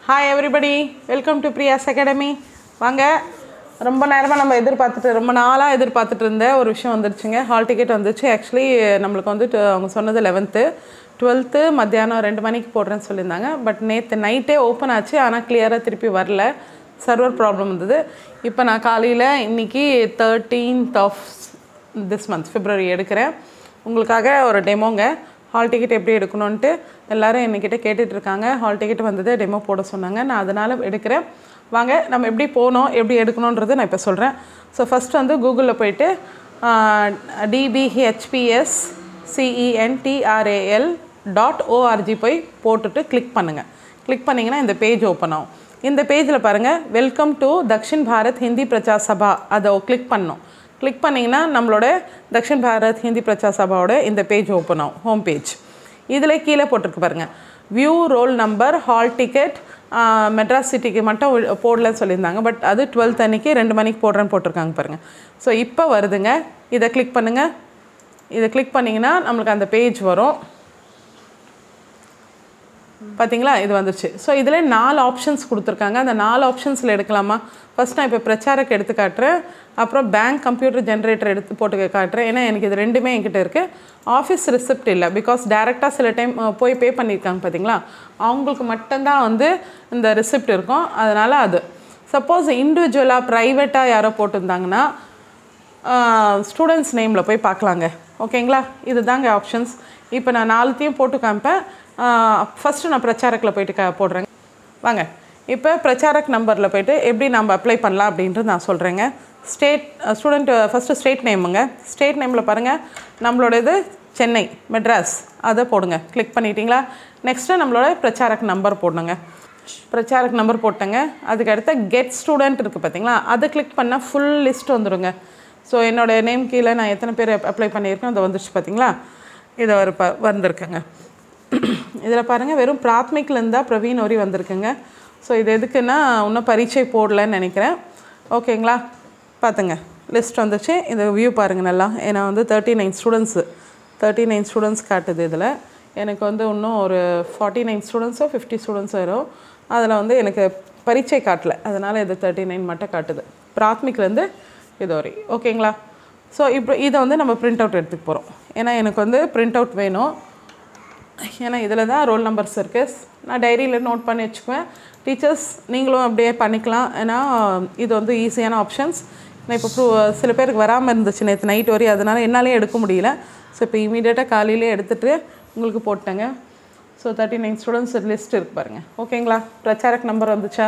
hi everybody welcome to Priya's academy வாங்க ரொம்ப நேரமாக நம்ம எதிர்பார்த்துட்டு ரொம்ப நாளாக எதிர்பார்த்துட்டு இருந்த ஒரு விஷயம் வந்துருச்சுங்க ஹால் டிக்கெட் வந்துச்சு ஆக்சுவலி நம்மளுக்கு வந்துட்டு அவங்க சொன்னது லெவன்த்து டுவெல்த்து மத்தியானம் ரெண்டு மணிக்கு போடுறேன்னு சொல்லியிருந்தாங்க பட் நேற்று நைட்டே ஓப்பன் ஆச்சு ஆனால் கிளியராக திருப்பி வரல சர்வர் ப்ராப்ளம் இருந்தது இப்போ நான் காலையில் இன்னைக்கு thirteenth of this month February எடுக்கிறேன் உங்களுக்காக ஒரு டெமோங்க ஹால் டிக்கெட் எப்படி எடுக்கணுன்ட்டு எல்லாரும் என்கிட்ட கேட்டுட்டு இருக்காங்க ஹால் டிக்கெட் வந்தது டெமோ போட சொன்னாங்க நான் அதனால் எடுக்கிறேன் வாங்க நம்ம எப்படி போகணும் எப்படி எடுக்கணுன்றது நான் இப்போ சொல்கிறேன் ஸோ ஃபஸ்ட் வந்து கூகுளில் போயிட்டு டிபிஹெச்பிஎஸ் சிஇஎன்டிஆர்ஏஎல் டாட் ஓஆர்ஜி போய் போட்டுட்டு கிளிக் பண்ணுங்கள் கிளிக் பண்ணிங்கன்னா இந்த பேஜ் ஓப்பன் ஆகும் இந்த பேஜில் பாருங்கள் வெல்கம் டு தக்ஷின் பாரத் ஹிந்தி பிரச்சார் சபா அதை கிளிக் பண்ணணும் கிளிக் பண்ணிங்கன்னா நம்மளோட தக்ஷின் பாரத் ஹிந்தி பிரச்சார் சபாவோட இந்த பேஜ் ஓப்பன் ஆகும் ஹோம் பேஜ் இதில் கீழே போட்டிருக்கு பாருங்கள் view roll number hall ticket Madras சிட்டிக்கு மட்டும் உள்- போடலன்னு சொல்லியிருந்தாங்க பட் அது டுவெல்த் அன்னைக்கு ரெண்டு மணிக்கு போடுறேன்னு போட்டிருக்காங்க பாருங்கள் ஸோ இப்போ வருதுங்க இதை கிளிக் பண்ணுங்கள் இதை கிளிக் பண்ணிங்கன்னா நம்மளுக்கு அந்த பேஜ் வரும் பார்த்தீங்களா இது வந்துருச்சு ஸோ இதில் நாலு ஆப்ஷன்ஸ் கொடுத்துருக்காங்க அந்த நாலு ஆப்ஷன்ஸில் எடுக்கலாமா ஃபர்ஸ்ட் நான் இப்போ பிரச்சாரக்கு எடுத்து காட்டுறேன் அப்புறம் பேங்க் கம்ப்யூட்டர் ஜென்ரேட்டர் எடுத்து போட்டு காட்டுறேன் ஏன்னா எனக்கு இது ரெண்டுமே என்கிட்ட இருக்குது ஆஃபீஸ் ரிசிப்ட் இல்லை பிகாஸ் டேரெக்டாக சில டைம் போய் பே பண்ணியிருக்காங்க பார்த்தீங்களா அவங்களுக்கு மட்டும்தான் வந்து இந்த ரிசிப்ட் இருக்கும் அதனால் அது சப்போஸ் இண்டிவிஜுவலாக ப்ரைவேட்டாக யாரோ போட்டிருந்தாங்கன்னா ஸ்டூடெண்ட்ஸ் நேமில் போய் பார்க்கலாங்க ஓகேங்களா இதுதாங்க ஆப்ஷன்ஸ் இப்போ நான் நாலுத்தையும் போட்டு காமிப்பேன் ஃபஸ்ட்டு நான் பிரச்சாரக்கில் போயிட்டு க போடுறேங்க வாங்க இப்போ பிரச்சாரக் நம்பரில் போயிட்டு எப்படி நம்ம அப்ளை பண்ணலாம் அப்படின்றது நான் சொல்கிறேங்க ஸ்டேட் ஸ்டூடெண்ட் ஃபஸ்ட்டு ஸ்டேட் நேமுங்க ஸ்டேட் நேமில் பாருங்கள் நம்மளோட இது சென்னை மெட்ராஸ் அதை போடுங்க கிளிக் பண்ணிட்டீங்களா நெக்ஸ்ட்டு நம்மளோட பிரச்சாரக் நம்பர் போடணுங்க பிரச்சாரக் நம்பர் போட்டேங்க அதுக்கு அடுத்த கெட் ஸ்டூடெண்ட் இருக்குது பார்த்தீங்களா அதை கிளிக் பண்ணால் ஃபுல் லிஸ்ட் வந்துருங்க ஸோ என்னோட நேம் கீழே நான் எத்தனை பேர் அப்ளை பண்ணியிருக்கேன் அது வந்துருச்சு பார்த்தீங்களா இது ஒரு ப வந்திருக்குங்க இதில் பாருங்கள் வெறும் பிராத்மிக்லேருந்து தான் பிரவீன் வரி வந்திருக்குங்க ஸோ இது எதுக்குன்னா இன்னும் பரீட்சை போடலன்னு நினைக்கிறேன் ஓகேங்களா பார்த்துங்க லிஸ்ட் வந்துச்சு இந்த வியூ பாருங்கள் நல்லா ஏன்னா வந்து thirty nine students thirty nine students காட்டுது இதில் எனக்கு வந்து இன்னும் ஒரு ஃபார்ட்டி நைன் ஸ்டூடெண்ட்ஸோ ஃபிஃப்டி ஸ்டூடெண்ட்ஸ் வரும் அதில் வந்து எனக்கு பரீட்சை காட்டல அதனால் இது தேர்ட்டி நைன் மட்டும் காட்டுது பிராத்மிக்லேருந்து இது வரை ஓகேங்களா ஸோ இப்போ இதை வந்து நம்ம பிரிண்ட் அவுட் எடுத்துக்க போகிறோம் ஏன்னா எனக்கு வந்து பிரிண்ட் அவுட் வேணும் ஏன்னா இதில் தான் ரோல் நம்பர்ஸ் இருக்குது நான் டைரியில் நோட் பண்ணி வச்சுக்குவேன் டீச்சர்ஸ் நீங்களும் அப்படியே பண்ணிக்கலாம் ஏன்னா இது வந்து ஈஸியான ஆப்ஷன்ஸ் நான் இப்போ ப்ரூ சில பேருக்கு வராமல் இருந்துச்சு நேற்று நைட் வரையும் அதனால் என்னாலே எடுக்க முடியல ஸோ இப்போ இமீடியட்டாக காலையிலே எடுத்துகிட்டு உங்களுக்கு போட்டேங்க so thirty nine students list இருக்கு பாருங்கள் ஓகேங்களா பிரச்சாரக் நம்பர் வந்துச்சா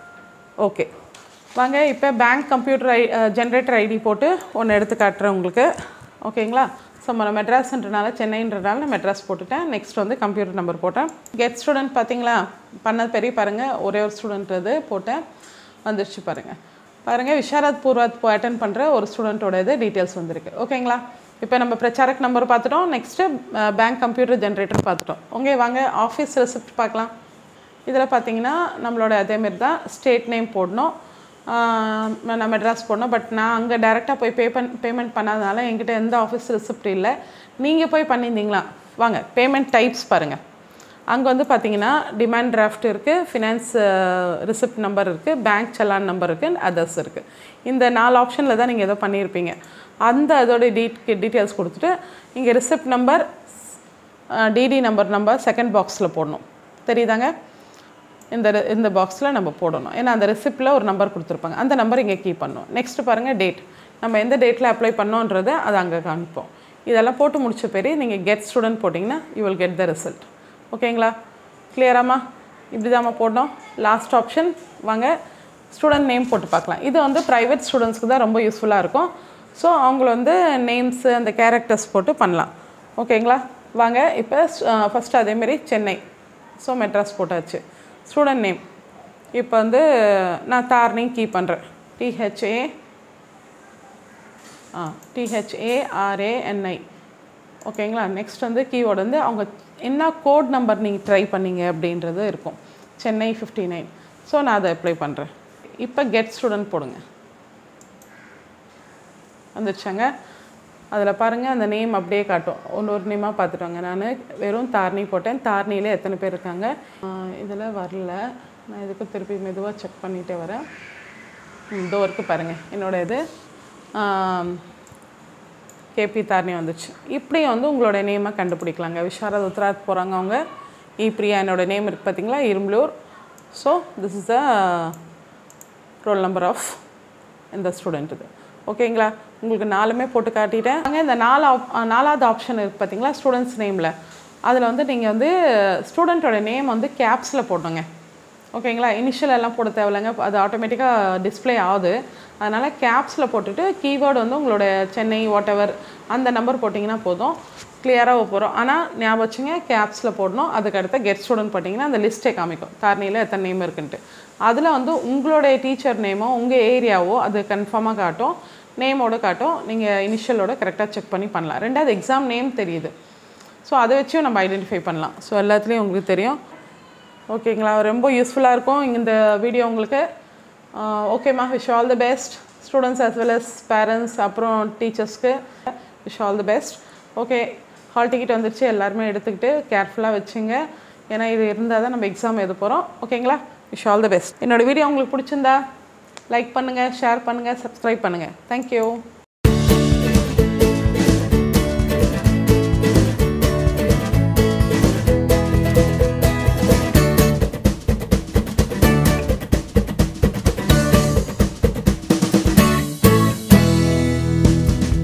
ஓகே வாங்க இப்போ bank computer I generator ID போட்டு ஒன்று எடுத்து காட்டுறேன் உங்களுக்கு ஓகேங்களா ஸோ நம்ம மெட்ராஸ்ன்றனால சென்னைன்றனால நான் மெட்ராஸ் போட்டுட்டேன் நெக்ஸ்ட் வந்து கம்ப்யூட்டர் நம்பர் போட்டேன் கெட் ஸ்டூடெண்ட் பார்த்தீங்களா பண்ணது பெரிய பாருங்கள் ஒரே ஒரு ஸ்டூடெண்ட் இது போட்டேன் வந்துருச்சு பாருங்கள் பாருங்கள் விஷாரத் பூர்வாத் போ அட்டன் பண்ணுற ஒரு ஸ்டூடெண்ட்டோட இது டீட்டெயில்ஸ் வந்திருக்கு ஓகேங்களா இப்போ நம்ம பிரச்சாரக் நம்பர் பார்த்துட்டோம் நெக்ஸ்ட்டு பேங்க் கம்ப்யூட்டர் ஜென்ரேட்டர் பார்த்துட்டோம் ஓகே வாங்க ஆஃபீஸ் ரெசிப்ட் பார்க்கலாம் இதில் பார்த்தீங்கன்னா நம்மளோட அதேமாரி தான் ஸ்டேட் நேம் போடணும் ஆஹ் நான் மெட்ராஸ் போடணும் பட் நான் அங்கே டேரெக்டாக போய் பே பண் பேமெண்ட் பண்ணாதனால என்கிட்ட எந்த ஆஃபீஸ் ரெசிப்ட் இல்லை நீங்கள் போய் பண்ணியிருந்தீங்களா வாங்க பேமெண்ட் டைப்ஸ் பாருங்கள் அங்கே வந்து பார்த்தீங்கன்னா டிமாண்ட் டிராஃப்ட் இருக்குது ஃபினான்ஸ் ரிசிப்ட் நம்பர் இருக்குது பேங்க் செலான் நம்பர் இருக்குது அதர்ஸ் இருக்குது இந்த நாலு ஆப்ஷனில் தான் நீங்கள் ஏதோ பண்ணியிருப்பீங்க அந்த அதோட டீட் டீட்டெயில்ஸ் கொடுத்துட்டு இங்கே receipt number DD number number second பாக்ஸில் போடணும் தெரியுதாங்க இந்த re- இந்த பாக்ஸில் நம்ம போடணும் ஏன்னா அந்த ரெசிப்டில் ஒரு நம்பர் கொடுத்துருப்பாங்க அந்த நம்பர் இங்கே கீப் பண்ணணும் நெக்ஸ்ட் பாருங்கள் டேட் நம்ம எந்த டேட்டில் அப்ளை பண்ணோன்றதை அதை அங்கே காமிப்போம் இதெல்லாம் போட்டு முடிச்ச பேர் நீங்கள் கெட் ஸ்டூடெண்ட் போட்டிங்கன்னா you will get the result ஓகேங்களா கிளியராம்மா இப்படி தாம்மா போடணும் லாஸ்ட் ஆப்ஷன் வாங்க ஸ்டூடெண்ட் நேம் போட்டு பார்க்கலாம் இது வந்து ப்ரைவேட் ஸ்டூடெண்ட்ஸ்க்கு தான் ரொம்ப யூஸ்ஃபுல்லாக இருக்கும் ஸோ அவங்கள வந்து நேம்ஸு அந்த கேரக்டர்ஸ் போட்டு பண்ணலாம் ஓகேங்களா வாங்க இப்போ ஃபஸ்ட்டு அதேமாரி சென்னை ஸோ மெட்ராஸ் போட்டாச்சு ஸ்டூடெண்ட் நேம் இப்போ வந்து நான் தார்னி கீ பண்ணுறேன் டிஹெச்ஏ ஆ டிஹெச்ஏஆர்ஏஎன்ஐ ஓகேங்களா நெக்ஸ்ட் வந்து கீவேர்டு வந்து அவங்க என்ன கோட் நம்பர் நீங்கள் ட்ரை பண்ணீங்க அப்படின்றது இருக்கும் சென்னை ஃபிஃப்டி நைன் ஸோ நான் அதை அப்ளை பண்ணுறேன் இப்போ கெட் ஸ்டூடெண்ட் போடுங்க வந்துருச்சாங்க அதில் பாருங்கள் அந்த நேம் அப்படியே காட்டும் ஒன்று ஒரு நேமாக பார்த்துட்டோங்க நான் வெறும் தார்னி போட்டேன் தார்னியில் எத்தனை பேர் இருக்காங்க இதில் வரல நான் இதுக்கு திருப்பி மெதுவாக செக் பண்ணிகிட்டே வரேன் ம், இதோ இருக்குது பாருங்கள் என்னோட இது கேபி தாரணி வந்துச்சு இப்படி வந்து உங்களோட நேமை கண்டுபிடிக்கலாங்க விஷாரத் உத்தராத் போகிறாங்க அவங்க இ பிரியா என்னோட நேம் இருக்குது பார்த்தீங்களா Irumbalur so this is the roll number of இந்த ஸ்டூடெண்ட் இது ஓகேங்களா உங்களுக்கு நாலுமே போட்டு காட்டிட்டேன் அங்கே இந்த நாலு op- ஆ, நாலாவது ஆப்ஷன் இருக்குது பார்த்தீங்களா ஸ்டூடெண்ட்ஸ் நேமில் அதில் வந்து நீங்கள் வந்து ஸ்டூடெண்ட்டோட நேம் வந்து கேப்ஸில் போடணுங்க ஓகேங்களா இனிஷியல் எல்லாம் போட தேவையில்லைங்க அது ஆட்டோமேட்டிக்காக டிஸ்ப்ளே ஆகுது அதனால் கேப்ஸில் போட்டுட்டு கீவேர்டு வந்து உங்களோட சென்னை வாட் எவர் அந்த நம்பர் போட்டிங்கன்னா போதும் கிளியராக போகிறோம் ஆனால் ஞாபகம் வச்சுங்க கேப்ஸில் போடணும் அதுக்கு அடுத்த கெட் ஸ்டூடெண்ட் போட்டிங்கன்னா அந்த லிஸ்ட்டே காமிக்கும் தாரணியில் எத்தனை நேம் இருக்குன்ட்டு அதில் வந்து உங்களுடைய டீச்சர் நேமோ உங்கள் ஏரியாவோ அது கன்ஃபார்மாக காட்டும் நேமோட காட்டும் நீங்கள் இனிஷியலோட கரெக்டாக செக் பண்ணி பண்ணலாம் ரெண்டாவது எக்ஸாம் நேம் தெரியுது ஸோ அதை வச்சும் நம்ம ஐடென்டிஃபை பண்ணலாம் ஸோ எல்லாத்துலேயும் உங்களுக்கு தெரியும் ஓகேங்களா ரொம்ப யூஸ்ஃபுல்லாக இருக்கும் இந்த வீடியோ உங்களுக்கு ஓகேம்மா wish all the best students as well as parents அப்புறம் டீச்சர்ஸ்க்கு wish all the best okay hall ticket வந்துருச்சு எல்லாருமே எடுத்துக்கிட்டு கேர்ஃபுல்லாக வச்சுங்க ஏன்னா இது இருந்தால் தான் நம்ம எக்ஸாம் எழுத போகிறோம் ஓகேங்களா விஷ் ஆல் தி பெஸ்ட் என்னோட வீடியோ உங்களுக்கு பிடிச்சிருந்தா லைக் பண்ணுங்கள் ஷேர் பண்ணுங்கள் சப்ஸ்கிரைப் பண்ணுங்கள் தேங்க்யூ